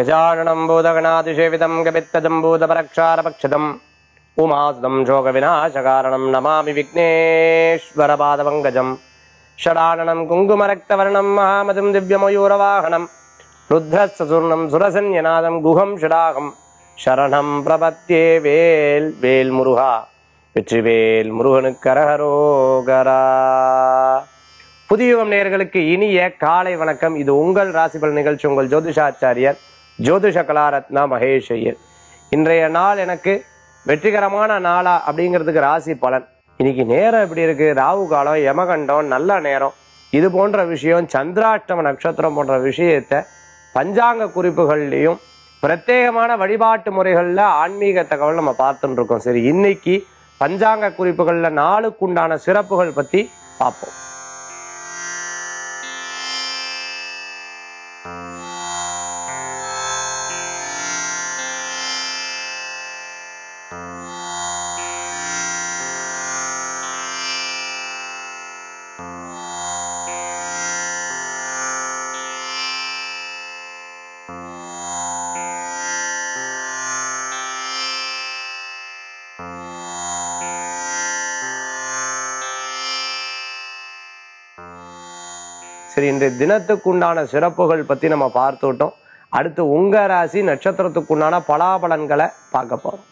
गजाननं भूतगणातिसेवितं कपित्तजम्बूतपरक्षारपक्षितम् उमासुतं शोकविनाशकारणं नमामि विघ्नेश्वरपादपङ्कजम् षडाननं कुङ्कुमरक्तवर्णं महामतिं दिव्यमयूरवाहनं रुद्रस्सूर्णं सुरसन्यनादं गुहं षडाहं शरणं प्रपत्ये வேல் வேல் முருகா வெற்றிவேல் முருகனுக்கு அரகரோகரா புதியுகம் நேயர்களுக்கு இனிய காலை வணக்கம் இது உங்கள் ராசிபல் நிகழ்ச்சி உங்கள் ஜோதிஷாச்சாரியர் ஜோதிஷ கலாரத்னா மகேஷ் ஐயர் இன்றைய நாள் எனக்கு வெற்றிகரமான நாளா அப்படிங்கிறதுக்கு ராசி பலன் இன்னைக்கு நேரம் எப்படி இருக்கு ராகு காலம் யமகண்டம் நல்ல நேரம் இது போன்ற விஷயம் சந்திராஷ்டம நட்சத்திரம் போன்ற விஷயத்தை பஞ்சாங்க குறிப்புகள்லையும் பிரத்யேகமான வழிபாட்டு முறைகள்ல ஆன்மீக தகவல் நம்ம பார்த்துட்டு இருக்கோம் சரி இன்னைக்கு பஞ்சாங்க குறிப்புகள்ல நாளுக்குண்டான சிறப்புகள் பத்தி பார்ப்போம் சரி இன்றைய தினத்துக்குண்டான சிறப்புகள் பத்தி நம்ம பார்த்துட்டோம் அடுத்து உங்க ராசி நட்சத்திரத்துக்குண்டான பலாபலன்களை பார்க்க போறோம்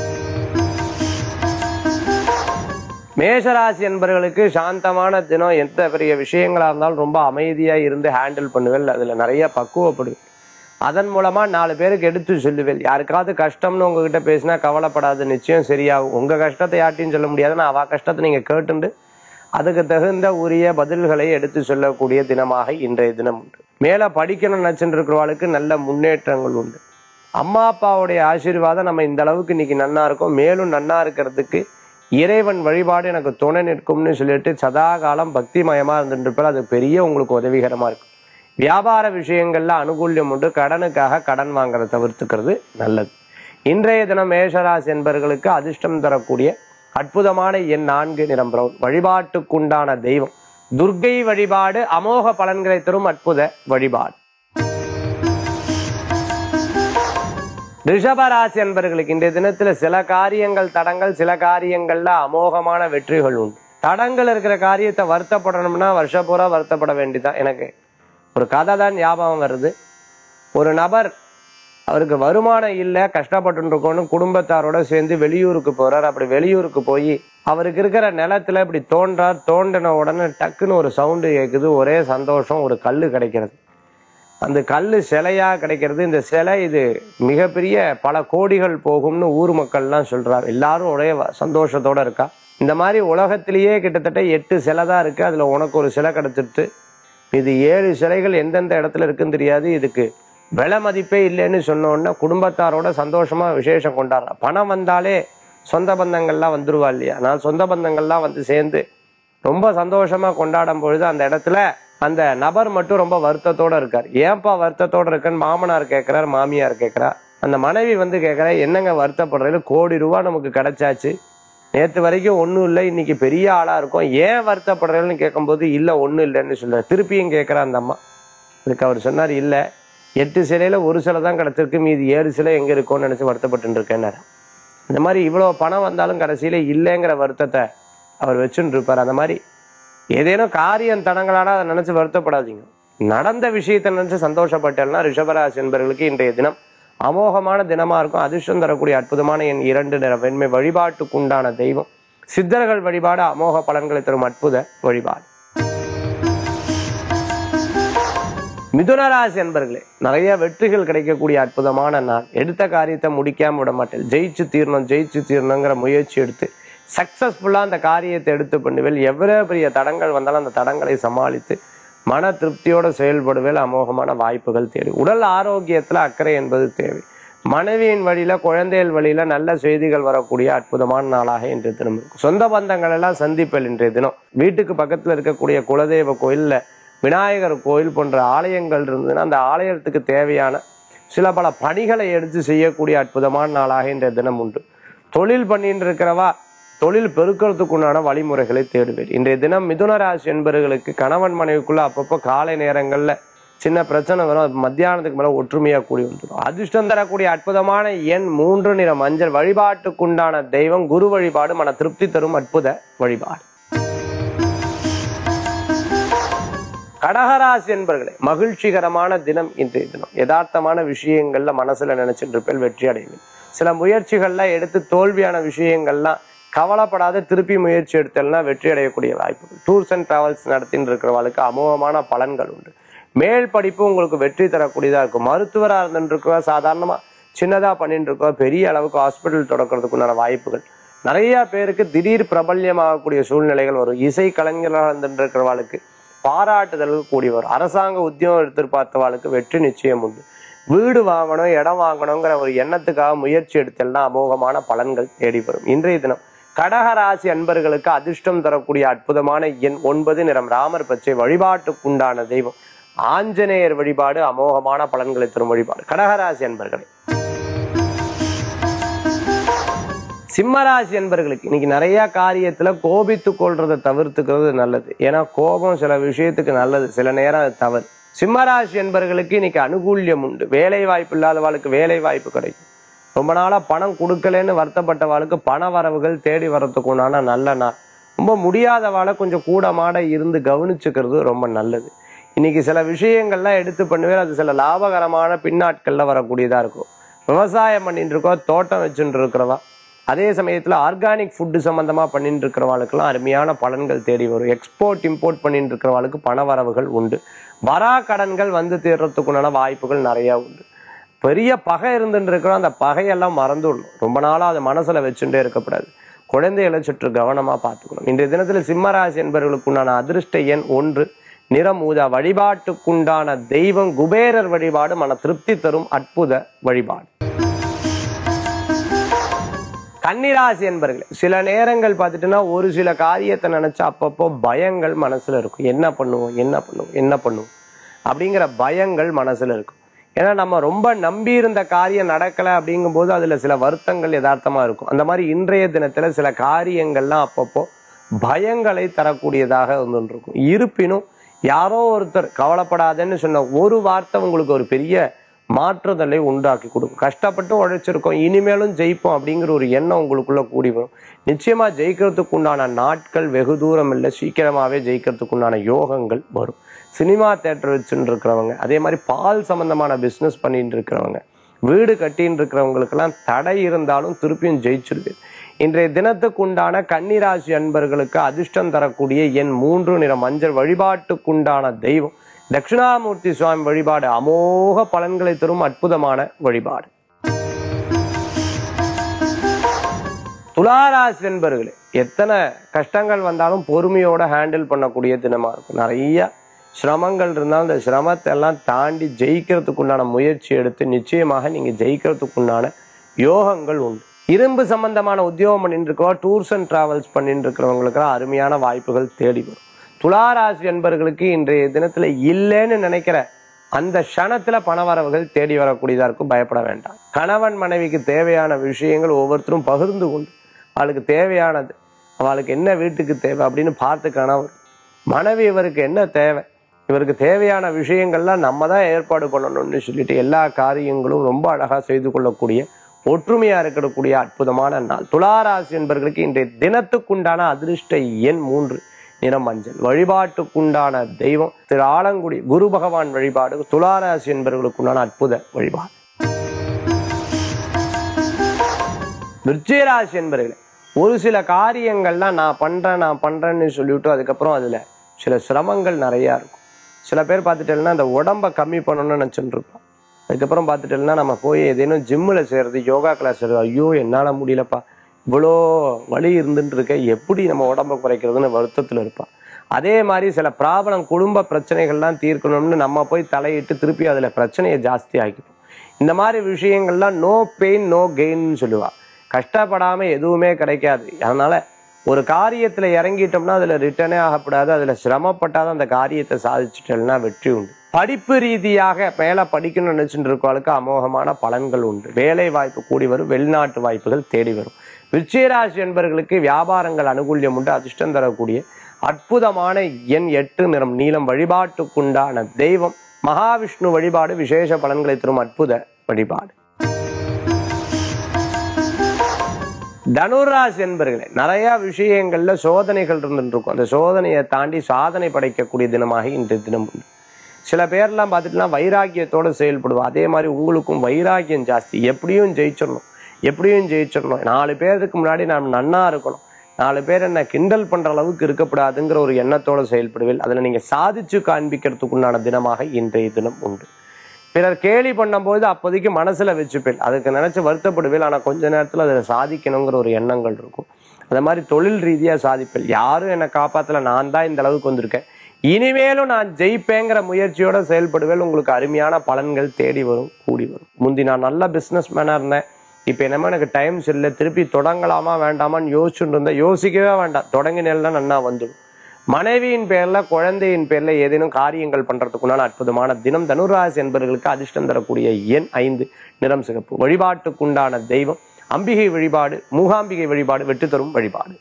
மேஷராசி என்பவர்களுக்கு சாந்தமான தினம் எந்த பெரிய விஷயங்களா இருந்தாலும் ரொம்ப அமைதியா இருந்து ஹேண்டில் பண்ணுவேன் அதுல நிறைய பக்குவப்படுவேன் அதன் மூலமா நாலு பேருக்கு எடுத்து சொல்லுவேன் யாருக்காவது கஷ்டம்னு உங்ககிட்ட பேசினா கவலைப்படாது நிச்சயம் சரியாகும் உங்க கஷ்டத்தை யார்ட்டையும் சொல்ல முடியாது நான் அவ கஷ்டத்தை நீங்க கேட்டுண்டு அதுக்கு தகுந்த உரிய பதில்களை எடுத்து சொல்லக்கூடிய தினமாக இன்றைய தினம் உண்டு மேல படிக்கணும் நினைச்சுட்டு இருக்கிறவாளுக்கு நல்ல முன்னேற்றங்கள் உண்டு அம்மா அப்பாவுடைய ஆசீர்வாதம் நம்ம இந்த அளவுக்கு இன்னைக்கு நன்னா இருக்கோம் மேலும் நன்னா இருக்கிறதுக்கு இறைவன் வழிபாடு எனக்கு துணை நிற்கும்னு சொல்லிட்டு சதா காலம் பக்திமயமா இருந்துட்டு இருப்பார் அது பெரிய உங்களுக்கு உதவிகரமா இருக்கும் வியாபார விஷயங்கள்ல அனுகூல்யம் உண்டு கடனுக்காக கடன் வாங்குறத தவிர்த்துக்கிறது நல்லது இன்றைய தினம் மேஷராசி என்பவர்களுக்கு அதிர்ஷ்டம் தரக்கூடிய அற்புதமான எண் நான்கு நிறம் பிரவுன் வழிபாட்டுக்குண்டான தெய்வம் துர்க்கை வழிபாடு அமோக பலன்களை தரும் அற்புத வழிபாடு ரிஷபராசி என்பவர்களுக்கு இன்றைய தினத்துல சில காரியங்கள் தடங்கள் சில காரியங்கள்ல அமோகமான வெற்றிகள் உண்டு தடங்கள் இருக்கிற காரியத்தை வருத்தப்படணும்னா வருஷப்பூரா வருத்தப்பட வேண்டியதான் எனக்கு ஒரு கதை தான் ஞாபகம் வருது ஒரு நபர் அவருக்கு வருமானம் இல்லை கஷ்டப்பட்டு இருக்கோன்னு குடும்பத்தாரோட சேர்ந்து வெளியூருக்கு போறார் அப்படி வெளியூருக்கு போய் அவருக்கு இருக்கிற நிலத்துல இப்படி தோன்றார் தோண்டின உடனே டக்குன்னு ஒரு சவுண்டு கேட்குது ஒரே சந்தோஷம் ஒரு கல்லு கிடைக்கிறது அந்த கல்லு சிலையா கிடைக்கிறது இந்த சிலை இது மிகப்பெரிய பல கோடிகள் போகும்னு ஊர் மக்கள்லாம் சொல்றாரு எல்லாரும் ஒரே வ- சந்தோஷத்தோட இருக்கா இந்த மாதிரி உலகத்திலேயே கிட்டத்தட்ட எட்டு சிலை தான் இருக்கு அதுல உனக்கு ஒரு சிலை கிடைச்சிட்டு இது ஏழு சிலைகள் எந்தெந்த இடத்துல இருக்குன்னு தெரியாது இதுக்கு விலை மதிப்பே இல்லைன்னு சொன்ன உடனே குடும்பத்தாரோட சந்தோஷமா விசேஷம் கொண்டாடுறா பணம் வந்தாலே சொந்த பந்தங்கள்லாம் வந்துருவா இல்லையா நான் சொந்த பந்தங்கள்லாம் வந்து சேர்ந்து ரொம்ப சந்தோஷமா கொண்டாடும் பொழுது அந்த இடத்துல அந்த நபர் மட்டும் ரொம்ப வருத்தத்தோட இருக்கார் ஏன்பா வருத்தத்தோட இருக்கன்னு மாமனார் கேட்கிறார் மாமியார் கேட்கிறா அந்த மனைவி வந்து கேட்கிறா என்னங்க வருத்தப்படுறது கோடி ரூபா நமக்கு கிடைச்சாச்சு நேத்து வரைக்கும் ஒண்ணும் இல்லை இன்னைக்கு பெரிய ஆளா இருக்கும் ஏன் வருத்தப்படுறேன்னு கேட்கும்போது இல்ல ஒண்ணும் இல்லைன்னு சொல்ற திருப்பியும் கேட்கிறா அந்த அம்மா இதுக்கு அவர் சொன்னார் இல்ல எட்டு சிலையில ஒரு சிலை தான் கிடைச்சிருக்கு மீதி ஏழு சிலை எங்க இருக்கும்னு நினைச்சு வருத்தப்பட்டு இருக்கேன்னாரு இந்த மாதிரி இவ்வளவு பணம் வந்தாலும் கடைசியில இல்லைங்கிற வருத்தத்தை அவர் வச்சுட்டு இருப்பார் அந்த மாதிரி ஏதேனும் காரியம் தடங்களானா அதை நினைச்சு வருத்தப்படாதீங்க நடந்த விஷயத்தை நினைச்சு சந்தோஷப்பட்டேன்னா ரிஷபராசி என்பவர்களுக்கு இன்றைய தினம் அமோகமான தினமா இருக்கும் அதிர்ஷ்டம் தரக்கூடிய அற்புதமான என் இரண்டு நிற வெண்மை வழிபாட்டுக்குண்டான தெய்வம் சித்தர்கள் வழிபாடு அமோக பலன்களை தரும் அற்புத வழிபாடு மிதுனராசி என்பர்களே நிறைய வெற்றிகள் கிடைக்கக்கூடிய அற்புதமான நாள் எடுத்த காரியத்தை முடிக்காம விட மாட்டேன் ஜெயிச்சு தீரணும் ஜெயிச்சு தீரணுங்கிற முயற்சி எடுத்து சக்சஸ்ஃபுல்லா அந்த காரியத்தை எடுத்து பண்ணுவேல் எவ்வளவு பெரிய தடங்கள் வந்தாலும் அந்த தடங்களை சமாளித்து மன திருப்தியோட செயல்படுவேல் அமோகமான வாய்ப்புகள் தேவை உடல் ஆரோக்கியத்துல அக்கறை என்பது தேவை மனைவியின் வழியில குழந்தைகள் வழியில நல்ல செய்திகள் வரக்கூடிய அற்புதமான நாளாக இன்றைய தினம் இருக்கும் சொந்த பந்தங்கள் எல்லாம் சந்திப்பல் இன்றைய தினம் வீட்டுக்கு பக்கத்துல இருக்கக்கூடிய குலதெய்வ கோயில்ல விநாயகர் கோயில் போன்ற ஆலயங்கள் இருந்ததுன்னா அந்த ஆலயத்துக்கு தேவையான சில பல பணிகளை எடுத்து செய்யக்கூடிய அற்புதமான நாளாக இன்றைய தினம் உண்டு தொழில் பண்ணிட்டு இருக்கிறவா தொழில் பெருக்கிறதுக்குண்டான வழிமுறைகளை தேடுவேன் இன்றைய தினம் மிதுன ராசி என்பவர்களுக்கு கணவன் மனைவிக்குள்ள அப்பப்போ காலை நேரங்கள்ல சின்ன பிரச்சனை வரும் அது மத்தியானத்துக்கு மேல ஒற்றுமையா கூடி வந்துடும் அதிர்ஷ்டம் தரக்கூடிய அற்புதமான எண் மூன்று நிற மஞ்சள் வழிபாட்டுக்குண்டான தெய்வம் குரு வழிபாடு மன திருப்தி தரும் அற்புத வழிபாடு கடகராசி என்பர்களே மகிழ்ச்சிகரமான தினம் இன்றைய தினம் யதார்த்தமான விஷயங்கள்ல மனசுல நினைச்சிட்டு இருப்பேன் வெற்றி அடைவீங்க சில முயற்சிகள்லாம் எடுத்து தோல்வியான விஷயங்கள்லாம் கவலைப்படாத திருப்பி முயற்சி எடுத்தல்னா வெற்றி அடையக்கூடிய வாய்ப்புகள் டூர்ஸ் அண்ட் டிராவல்ஸ் நடத்தின்னு இருக்கிறவங்களுக்கு அமோகமான பலன்கள் உண்டு மேல் படிப்பு உங்களுக்கு வெற்றி தரக்கூடியதா இருக்கும் மருத்துவரா இருந்துட்டு இருக்கோ சாதாரணமா சின்னதா பண்ணிட்டு இருக்கோ பெரிய அளவுக்கு ஹாஸ்பிட்டல் தொடக்கிறதுக்குண்டான வாய்ப்புகள் நிறைய பேருக்கு திடீர் பிரபல்யமாகக்கூடிய சூழ்நிலைகள் வரும் இசை கலைஞர்களாக இருந்துட்டு இருக்கிறவங்களுக்கு பாராட்டுதல்கள் கூடி வரும் அரசாங்க உத்தியோகம் எதிர்பார்த்தவாளுக்கு வெற்றி நிச்சயம் உண்டு வீடு வாங்கணும் இடம் வாங்கணுங்கிற ஒரு எண்ணத்துக்காக முயற்சி எடுத்தல்னா அமோகமான பலன்கள் தேடி வரும் இன்றைய தினம் கடகராசி அன்பர்களுக்கு அதிர்ஷ்டம் தரக்கூடிய அற்புதமான எண் ஒன்பது நிறம் ராமர் பச்சை வழிபாட்டுக்குண்டான தெய்வம் ஆஞ்சநேயர் வழிபாடு அமோகமான பலன்களை தரும் வழிபாடு கடகராசி அன்பர்களே சிம்மராசி என்பர்களுக்கு இன்னைக்கு நிறைய காரியத்துல கோபித்து கொள்றதை தவிர்த்துக்கிறது நல்லது ஏன்னா கோபம் சில விஷயத்துக்கு நல்லது சில நேரம் அது தவறு சிம்மராசி என்பர்களுக்கு இன்னைக்கு அனுகூல்யம் உண்டு வேலை வாய்ப்பு இல்லாதவாளுக்கு வேலை வாய்ப்பு கிடைக்கும் ரொம்ப நாளா பணம் கொடுக்கலன்னு வருத்தப்பட்டவாளுக்கு பண வரவுகள் தேடி வர்றதுக்கு உண்டான நல்ல நாள் ரொம்ப முடியாதவாளை கொஞ்சம் கூட மாட இருந்து கவனிச்சுக்கிறது ரொம்ப நல்லது இன்னைக்கு சில விஷயங்கள்லாம் எடுத்து பண்ணுவேன் அது சில லாபகரமான பின்னாட்கள்ல வரக்கூடியதா இருக்கும் விவசாயம் பண்ணிட்டு இருக்கோம் தோட்டம் வச்சுட்டு இருக்கிறவா அதே சமயத்துல ஆர்கானிக் ஃபுட்டு சம்பந்தமா பண்ணிட்டு இருக்கிறவாளுக்கெல்லாம் அருமையான பலன்கள் தேடி வரும் எக்ஸ்போர்ட் இம்போர்ட் பண்ணிட்டு இருக்கிறவாளுக்கு பண வரவுகள் உண்டு வரா கடன்கள் வந்து தீர்றதுக்குண்டான வாய்ப்புகள் நிறைய உண்டு பெரிய பகை இருந்துட்டு இருக்கிறோம் அந்த பகையெல்லாம் மறந்துடணும் ரொம்ப நாளா அதை மனசுல வச்சுட்டே இருக்கக்கூடாது குழந்தைகளை சுற்று கவனமா பார்த்துக்கணும் இன்றைய தினத்துல சிம்மராசி என்பவர்களுக்குண்டான அதிர்ஷ்ட எண் ஒன்று நிறம் ஊதா வழிபாட்டுக்குண்டான தெய்வம் குபேரர் வழிபாடு மன திருப்தி தரும் அற்புத வழிபாடு கன்னிராசி என்பர்களே சில நேரங்கள் பார்த்துட்டுன்னா ஒரு சில காரியத்தை நினைச்சா அப்பப்போ பயங்கள் மனசுல இருக்கும் என்ன பண்ணுவோம் என்ன பண்ணுவோம் என்ன பண்ணுவோம் அப்படிங்கிற பயங்கள் மனசுல இருக்கும் ஏன்னா நம்ம ரொம்ப நம்பி இருந்த காரியம் நடக்கல அப்படிங்கும்போது அதுல சில வருத்தங்கள் யதார்த்தமா இருக்கும் அந்த மாதிரி இன்றைய தினத்துல சில காரியங்கள்லாம் அப்பப்போ பயங்களை தரக்கூடியதாக இருந்துட்டு இருக்கும் இருப்பினும் யாரோ ஒருத்தர் கவலைப்படாதேன்னு சொன்ன ஒரு வார்த்தை உங்களுக்கு ஒரு பெரிய மாற்றுதலை உண்டாக்கி கொடுக்கும் கஷ்டப்பட்டு உழைச்சிருக்கோம் இனிமேலும் ஜெயிப்போம் அப்படிங்கிற ஒரு எண்ணம் உங்களுக்குள்ள கூடி வரும் நிச்சயமா ஜெயிக்கிறதுக்கு உண்டான நாட்கள் வெகு தூரம் இல்லை சீக்கிரமாவே ஜெயிக்கிறதுக்கு உண்டான யோகங்கள் வரும் சினிமா தேட்டர் வச்சுட்டு இருக்கிறவங்க அதே மாதிரி பால் சம்பந்தமான பிசினஸ் பண்ணிட்டு இருக்கிறவங்க வீடு கட்டின்னு இருக்கிறவங்களுக்கெல்லாம் தடை இருந்தாலும் திருப்பியும் ஜெயிச்சிருது இன்றைய தினத்துக்கு உண்டான கன்னிராசி அன்பர்களுக்கு அதிர்ஷ்டம் தரக்கூடிய என் மூன்று நிற மஞ்சள் வழிபாட்டுக்குண்டான தெய்வம் தட்சிணாமூர்த்தி சுவாமி வழிபாடு அமோக பலன்களை தரும் அற்புதமான வழிபாடு துளாராசி என்பர்களே எத்தனை கஷ்டங்கள் வந்தாலும் பொறுமையோட ஹேண்டில் பண்ணக்கூடிய தினமா இருக்கும் நிறைய சிரமங்கள் இருந்தாலும் அந்த சிரமத்தை எல்லாம் தாண்டி ஜெயிக்கிறதுக்கு உண்டான முயற்சி எடுத்து நிச்சயமாக நீங்க ஜெயிக்கிறதுக்கு உண்டான யோகங்கள் உண்டு இரும்பு சம்பந்தமான உத்தியோகம் பண்ணிட்டு இருக்கவா டூர்ஸ் அண்ட் டிராவல்ஸ் பண்ணிட்டு இருக்கிறவங்களுக்கு அருமையான வாய்ப்புகள் தேடி வரும் துளாராசி என்பர்களுக்கு இன்றைய தினத்துல இல்லைன்னு நினைக்கிற அந்த க்ஷணத்துல பணவரவுகள் தேடி வரக்கூடியதா இருக்கும் பயப்பட வேண்டாம் கணவன் மனைவிக்கு தேவையான விஷயங்கள் ஒவ்வொருத்தரும் பகிர்ந்து கொண்டு அவளுக்கு தேவையானது அவளுக்கு என்ன வீட்டுக்கு தேவை அப்படின்னு பார்த்து கணவர் மனைவி இவருக்கு என்ன தேவை இவருக்கு தேவையான விஷயங்கள்லாம் நம்ம தான் ஏற்பாடு பண்ணணும்னு சொல்லிட்டு எல்லா காரியங்களும் ரொம்ப அழகா செய்து கொள்ளக்கூடிய ஒற்றுமையா இருக்கக்கூடிய அற்புதமான நாள் துளாராசி என்பவர்களுக்கு இன்றைய தினத்துக்குண்டான அதிர்ஷ்ட எண் மூன்று நிறம் மஞ்சள் வழிபாட்டுக்குண்டான தெய்வம் திரு ஆலங்குடி குரு பகவான் வழிபாடு துளாராசி என்பவர்களுக்குண்டான அற்புத வழிபாடு விருச்சிகராசி என்பவர்களே ஒரு சில காரியங்கள்லாம் நான் பண்றேன் நான் பண்றேன்னு சொல்லிவிட்டு அதுக்கப்புறம் அதுல சில சிரமங்கள் நிறைய இருக்கும் சில பேர் பார்த்துட்டேன்னா அந்த உடம்ப கம்மி பண்ணணும்னு நினைச்சுட்டு இருப்பான் அதுக்கப்புறம் பார்த்துட்டேன்னா நம்ம போய் ஏதேனும் ஜிம்மில் செய்யறது யோகா கிளாஸ் செய்யறது ஐயோ என்னால முடியலப்பா இவ்வளோ வலி இருந்துட்டு இருக்க எப்படி நம்ம உடம்ப குறைக்கிறதுன்னு வருத்தத்துல இருப்பான் அதே மாதிரி சில ப்ராப்ளம் குடும்ப பிரச்சனைகள்லாம் தீர்க்கணும்னு நம்ம போய் தலையிட்டு திருப்பி அதுல பிரச்சனையை ஜாஸ்தி ஆக்கிப்போம் இந்த மாதிரி விஷயங்கள்லாம் நோ பெயின் நோ கெயின்னு சொல்லுவா கஷ்டப்படாம எதுவுமே கிடைக்காது அதனால ஒரு காரியத்துல இறங்கிட்டோம்னா அதுல ரிட்டர்னே ஆகக்கூடாது அதுல சிரமப்பட்டாதான் அந்த காரியத்தை சாதிச்சுட்டேன்னா வெற்றி உண்டு படிப்பு ரீதியாக மேல படிக்கணும்னு நினைச்சுட்டு இருக்கவளுக்கு அமோகமான பலன்கள் உண்டு வேலை வாய்ப்பு கூடி வரும் வெளிநாட்டு வாய்ப்புகள் தேடி வரும் விருச்சிகராசி என்பவர்களுக்கு வியாபாரங்கள் அனுகூல்யம் உண்டு அதிர்ஷ்டம் தரக்கூடிய அற்புதமான எண் எட்டு நிறம் நீளம் வழிபாட்டுக்குண்டான தெய்வம் மகாவிஷ்ணு வழிபாடு விசேஷ பலன்களை தரும் அற்புத வழிபாடு தனுராசி என்பர்களே நிறைய விஷயங்கள்ல சோதனைகள் இருந்துட்டு இருக்கும் அந்த சோதனையை தாண்டி சாதனை படைக்கக்கூடிய தினமாக இன்றைய தினம் உண்டு சில பேர்லாம் பார்த்துட்டுனா வைராக்கியத்தோட செயல்படுவா அதே மாதிரி உங்களுக்கும் வைராக்கியம் ஜாஸ்தி எப்படியும் ஜெயிச்சிடணும் எப்படியும் ஜெயிச்சிடணும் நாலு பேருக்கு முன்னாடி நான் நன்னா இருக்கணும் நாலு பேர் என்ன கிண்டல் பண்ற அளவுக்கு இருக்கக்கூடாதுங்கிற ஒரு எண்ணத்தோட செயல்படுவேன் அதுல நீங்க சாதிச்சு காண்பிக்கிறதுக்குண்டான தினமாக இன்றைய தினம் உண்டு பிறர் கேலி பண்ணும்போது அப்போதைக்கு மனசுல வச்சுப்பேன் அதுக்கு நினைச்சு வருத்தப்படுவேன் ஆனா கொஞ்ச நேரத்துல அதை சாதிக்கணுங்கிற ஒரு எண்ணங்கள் இருக்கும் அந்த மாதிரி தொழில் ரீதியா சாதிப்பேன் யாரும் என்னை காப்பாத்தல நான் தான் இந்த அளவுக்கு வந்திருக்கேன் இனிமேலும் நான் ஜெயிப்பேங்கிற முயற்சியோட செயல்படுவேன் உங்களுக்கு அருமையான பலன்கள் தேடி வரும் கூடி வரும் முந்தி நான் நல்ல பிசினஸ் மேனா இருந்தேன் இப்ப என்னமோ எனக்கு டைம்ஸ் இல்லை திருப்பி தொடங்கலாமா வேண்டாமான்னு யோசிச்சுட்டு இருந்தேன் யோசிக்கவே வேண்டாம் தொடங்கினேன்னா நன்னா வந்துடும் மனைவியின் பேர்ல குழந்தையின் பேர்ல ஏதேனும் காரியங்கள் பண்றதுக்குண்டான அற்புதமான தினம் தனுராசி என்பவர்களுக்கு அதிர்ஷ்டம் தரக்கூடிய எண் ஐந்து நிறம் சிகப்பு வழிபாட்டுக்குண்டான தெய்வம் அம்பிகை வழிபாடு மூகாம்பிகை வழிபாடு வெற்றி தரும் வழிபாடு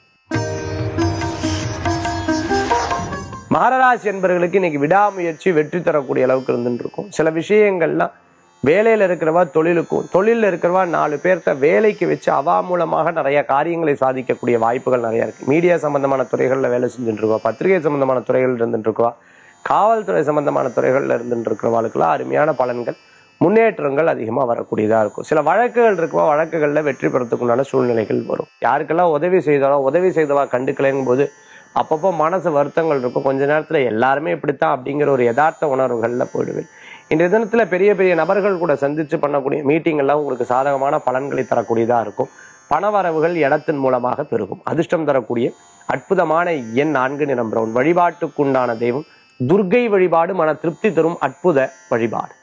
மகராசி என்பவர்களுக்கு இன்னைக்கு விடாமுயற்சி வெற்றி தரக்கூடிய அளவுக்கு இருந்துட்டு இருக்கும் சில விஷயங்கள்லாம் வேலையில இருக்கிறவா தொழிலுக்கும் தொழில்ல இருக்கிறவா நாலு பேர்த்த வேலைக்கு வச்சு அவா மூலமாக நிறைய காரியங்களை சாதிக்கக்கூடிய வாய்ப்புகள் நிறைய இருக்கு மீடியா சம்பந்தமான துறைகள்ல வேலை செஞ்சுட்டு இருக்கவா பத்திரிகை சம்பந்தமான துறைகள் இருந்துட்டு இருக்கவா காவல்துறை சம்பந்தமான துறைகள்ல இருந்துட்டு இருக்கிறவாளுக்கெல்லாம் அருமையான பலன்கள் முன்னேற்றங்கள் அதிகமா வரக்கூடியதா இருக்கும் சில வழக்குகள் இருக்கவா வழக்குகள்ல வெற்றி பெறத்துக்குண்டான சூழ்நிலைகள் வரும் யாருக்கெல்லாம் உதவி செய்தாலோ உதவி செய்தவா கண்டுக்கலைங்கும் போது அப்பப்போ மனசு வருத்தங்கள் இருக்கும் கொஞ்ச நேரத்துல எல்லாருமே இப்படித்தான் அப்படிங்கிற ஒரு யதார்த்த உணர்வுகள்ல போயிடுவேன் இன்றைய தினத்துல பெரிய பெரிய நபர்கள் கூட சந்திச்சு பண்ணக்கூடிய மீட்டிங் எல்லாம் உங்களுக்கு சாதகமான பலன்களை தரக்கூடியதா இருக்கும் பணவரவுகள் இடத்தின் மூலமாக பெருகும் அதிர்ஷ்டம் தரக்கூடிய அற்புதமான எண் நான்கு நிறம் பிரவுன் வழிபாட்டுக்குண்டான தெய்வம் துர்க்கை வழிபாடு மன திருப்தி தரும் அற்புத வழிபாடு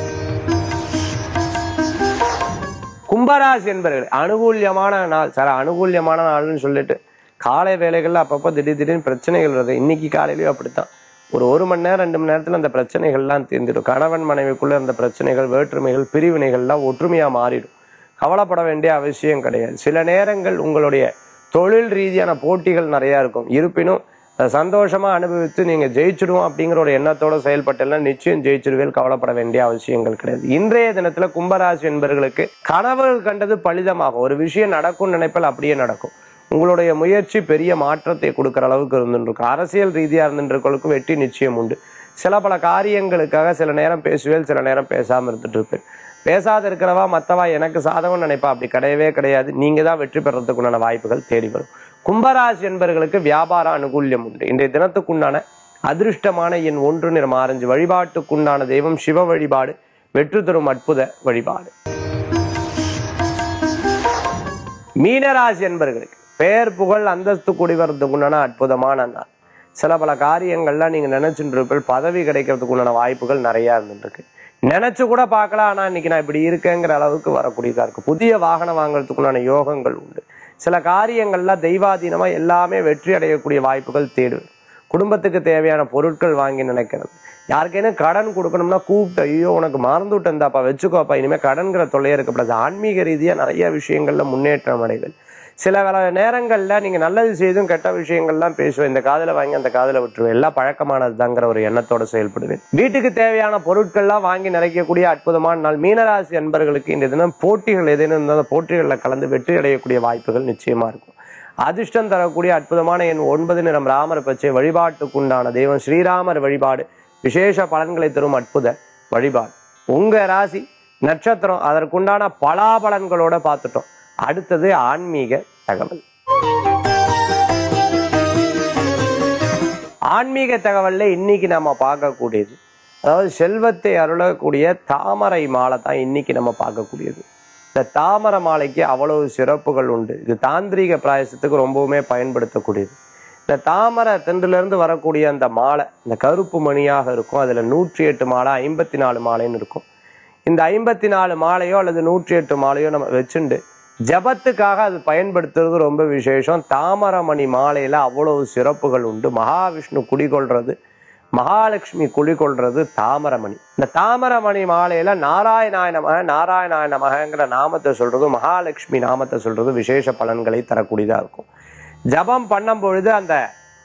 கும்பராசி என்பவர்கள் அனுகூல்யமான நாள் சார் அனுகூல்யமான நாள்னு சொல்லிட்டு காலை வேலைகள்ல அப்பப்போ திடீர் திடீர்னு பிரச்சனைகள் வருது இன்னைக்கு காலையிலயும் அப்படித்தான் ஒரு ஒரு மணி நேரம் ரெண்டு மணி நேரத்துல அந்த பிரச்சனைகள்லாம் தீர்ந்துடும் கணவன் மனைவிக்குள்ள இருந்த பிரச்சனைகள் வேற்றுமைகள் பிரிவினைகள்லாம் ஒற்றுமையா மாறிடும் கவலைப்பட வேண்டிய அவசியம் கிடையாது சில நேரங்கள் உங்களுடைய தொழில் ரீதியான போட்டிகள் நிறைய இருக்கும் இருப்பினும் அதை சந்தோஷமா அனுபவித்து நீங்க ஜெயிச்சிடுவோம் அப்படிங்கிற ஒரு எண்ணத்தோட செயல்பட்டெல்லாம் நிச்சயம் ஜெயிச்சிடுவேல் கவலைப்பட வேண்டிய அவசியங்கள் கிடையாது இன்றைய தினத்துல கும்பராசி என்பவர்களுக்கு கனவுகள் கண்டது பலிதமாகும் ஒரு விஷயம் நடக்கும் நினைப்பால் அப்படியே நடக்கும் உங்களுடைய முயற்சி பெரிய மாற்றத்தை கொடுக்கிற அளவுக்கு இருந்துருக்கு அரசியல் ரீதியா இருந்துருக்களுக்கு வெற்றி நிச்சயம் உண்டு சில பல காரியங்களுக்காக சில நேரம் பேசுவேன் சில நேரம் பேசாம இருந்துட்டு இருப்பேன் பேசாத இருக்கிறவா மத்தவா எனக்கு சாதகம் நினைப்பா அப்படி கிடையவே கிடையாது நீங்க தான் வெற்றி பெறத்துக்குண்டான வாய்ப்புகள் தேடி வரும் கும்பராசி என்பவர்களுக்கு வியாபார அனுகூல்யம் உண்டு இன்றைய தினத்துக்குண்டான அதிர்ஷ்டமான எண் ஒன்று நிறம் ஆரஞ்சு வழிபாட்டுக்குண்டான தெய்வம் சிவ வழிபாடு வெற்றி தரும் அற்புத வழிபாடு மீனராசி என்பவர்களுக்கு பெயர் புகழ் அந்தஸ்து கூடி வர்றதுக்குண்டான அற்புதமான நாள் சில பல காரியங்கள்லாம் நீங்க நினைச்சுட்டு இருப்பீங்க பதவி கிடைக்கிறதுக்குண்டான வாய்ப்புகள் நிறைய இருந்துட்டு இருக்கு நினைச்சு கூட பார்க்கலாம் ஆனா இன்னைக்கு நான் இப்படி இருக்கேங்கிற அளவுக்கு வரக்கூடியதா இருக்கு புதிய வாகனம் வாங்குறதுக்குண்டான யோகங்கள் உண்டு சில காரியங்கள்லாம் தெய்வாதீனமா எல்லாமே வெற்றி அடையக்கூடிய வாய்ப்புகள் தேடும் குடும்பத்துக்கு தேவையான பொருட்கள் வாங்கி நினைக்கிறது யாருக்கேனும் கடன் கொடுக்கணும்னா கூப்பிட்டு ஐயோ உனக்கு மறந்து விட்டேன்தாப்பா வச்சுக்கோப்பா இனிமே கடன்கிற தொல்லையே இருக்கக்கூடாது ஆன்மீக ரீதியா நிறைய விஷயங்கள்ல முன்னேற்றம் அடைகள் சில வேலை நேரங்கள்ல நீங்க நல்லது செய்தும் கெட்ட விஷயங்கள்லாம் பேசுவேன் இந்த காதல வாங்கி அந்த காதல விட்டுருவேன் எல்லாம் பழக்கமானதுதாங்கிற ஒரு எண்ணத்தோட செயல்படுவேன் வீட்டுக்கு தேவையான பொருட்கள்லாம் வாங்கி நிறைக்கக்கூடிய அற்புதமான நாள் மீனராசி அன்பர்களுக்கு இந்த தினம் போட்டிகள் ஏதேனும் இருந்தால் அந்த போட்டிகளில் கலந்து வெற்றி அடையக்கூடிய வாய்ப்புகள் நிச்சயமா இருக்கும் அதிர்ஷ்டம் தரக்கூடிய அற்புதமான என் ஒன்பது நிறம் ராமர் பச்சை வழிபாட்டுக்குண்டான தெய்வம் ஸ்ரீராமர் வழிபாடு விசேஷ பலன்களை தரும் அற்புத வழிபாடு உங்க ராசி நட்சத்திரம் அதற்குண்டான பலாபலன்களோட பார்த்துட்டோம் அடுத்தது ஆன்மீக தகவல் ஆன்மீக தகவல்ல இன்னைக்கு நம்ம பார்க்கக்கூடியது அதாவது செல்வத்தை அருளக்கூடிய தாமரை மாலை தான் இன்னைக்கு நம்ம பார்க்கக்கூடியது இந்த தாமரை மாலைக்கு அவ்வளவு சிறப்புகள் உண்டு இது தாந்திரீக பிராயசத்துக்கு ரொம்பவுமே பயன்படுத்தக்கூடியது இந்த தாமரை தென்றுல இருந்து வரக்கூடிய அந்த மாலை இந்த கருப்பு மணியாக இருக்கும் அதுல நூற்றி எட்டு மாலை ஐம்பத்தி நாலு மாலைன்னு இருக்கும் இந்த ஐம்பத்தி நாலு மாலையோ அல்லது நூற்றி எட்டு மாலையோ நம்ம வச்சுண்டு ஜபத்துக்காக அது பயன்படுத்துறது ரொம்ப விசேஷம் தாமரமணி மாலையில அவ்வளவு சிறப்புகள் உண்டு மகாவிஷ்ணு குடிகொள்றது மகாலட்சுமி குடிகொள்றது தாமரமணி இந்த தாமரமணி மாலையில நாராயணாய நமக நாராயணாய நமகங்கிற நாமத்தை சொல்றது மகாலட்சுமி நாமத்தை சொல்றது விசேஷ பலன்களை தரக்கூடியதா இருக்கும் ஜபம் பண்ணும் பொழுது அந்த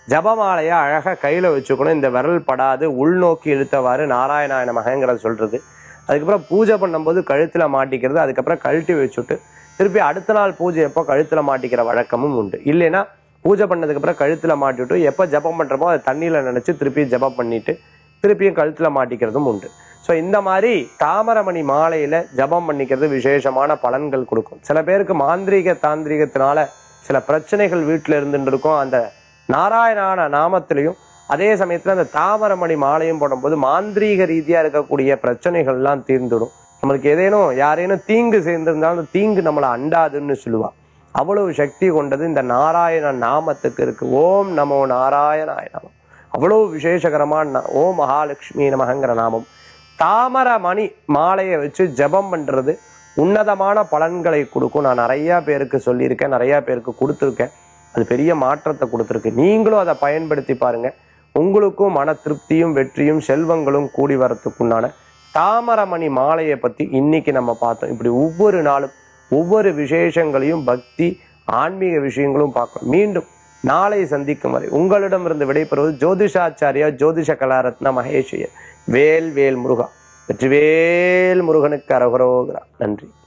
ஜபமாலையை அழகா கையில வச்சுக்கணும் இந்த விரல் படாது உள்நோக்கி இழுத்தவாறு நாராயணாய நமகங்கிறத சொல்றது அதுக்கப்புறம் பூஜை பண்ணும்போது கழுத்துல மாட்டிக்கிறது அதுக்கப்புறம் கழட்டி வச்சுட்டு திருப்பி அடுத்த நாள் பூஜை எப்போ கழுத்துல மாட்டிக்கிற வழக்கமும் உண்டு இல்லைன்னா பூஜை பண்ணதுக்கு அப்புறம் கழுத்துல மாட்டிவிட்டு எப்போ ஜபம் பண்றோமோ அதை தண்ணியில நினைச்சு திருப்பி ஜபம் பண்ணிட்டு திருப்பியும் கழுத்துல மாட்டிக்கிறதும் உண்டு ஸோ இந்த மாதிரி தாமரமணி மாலையில ஜபம் பண்ணிக்கிறது விசேஷமான பலன்கள் கொடுக்கும் சில பேருக்கு மாந்திரீக தாந்திரிகத்தினால சில பிரச்சனைகள் வீட்டுல இருந்துட்டு இருக்கும் அந்த நாராயணான நாமத்திலையும் அதே சமயத்துல அந்த தாமரமணி மாலையும் போடும்போது மாந்திரீக ரீதியா இருக்கக்கூடிய பிரச்சனைகள்லாம் தீர்ந்துடும் நம்மளுக்கு ஏதேனும் யாரேனும் தீங்கு சேர்ந்திருந்தாலும் அந்த தீங்கு நம்மளை அண்டாதுன்னு சொல்லுவா அவ்வளவு சக்தி கொண்டது இந்த நாராயண நாமத்துக்கு இருக்கு ஓம் நமோ நாராயணாய நமம் அவ்வளவு விசேஷகரமான நா- ஓம் மகாலட்சுமி நமகங்கிற நாமம் தாமர மணி மாலையை வச்சு ஜெபம் பண்றது உன்னதமான பலன்களை கொடுக்கும் நான் நிறைய பேருக்கு சொல்லியிருக்கேன் நிறைய பேருக்கு கொடுத்துருக்கேன் அது பெரிய மாற்றத்தை கொடுத்துருக்கு நீங்களும் அதை பயன்படுத்தி பாருங்க உங்களுக்கும் மன திருப்தியும் வெற்றியும் செல்வங்களும் கூடி வரத்துக்குண்டான தாமரமணி மாலையை பத்தி இன்னைக்கு நம்ம பார்த்தோம் இப்படி ஒவ்வொரு நாளும் ஒவ்வொரு விசேஷங்களையும் பக்தி ஆன்மீக விஷயங்களும் பார்க்கலாம் மீண்டும் நாளை சந்திக்கும் வரை உங்களிடமிருந்து விடைபெறுவது ஜோதிஷாச்சாரியா ஜோதிஷ கலாரத்ன மகேஷியர் வேல் வேல் முருகா வெற்றிவேல் முருகனுக்கு அரகுரோகிறா நன்றி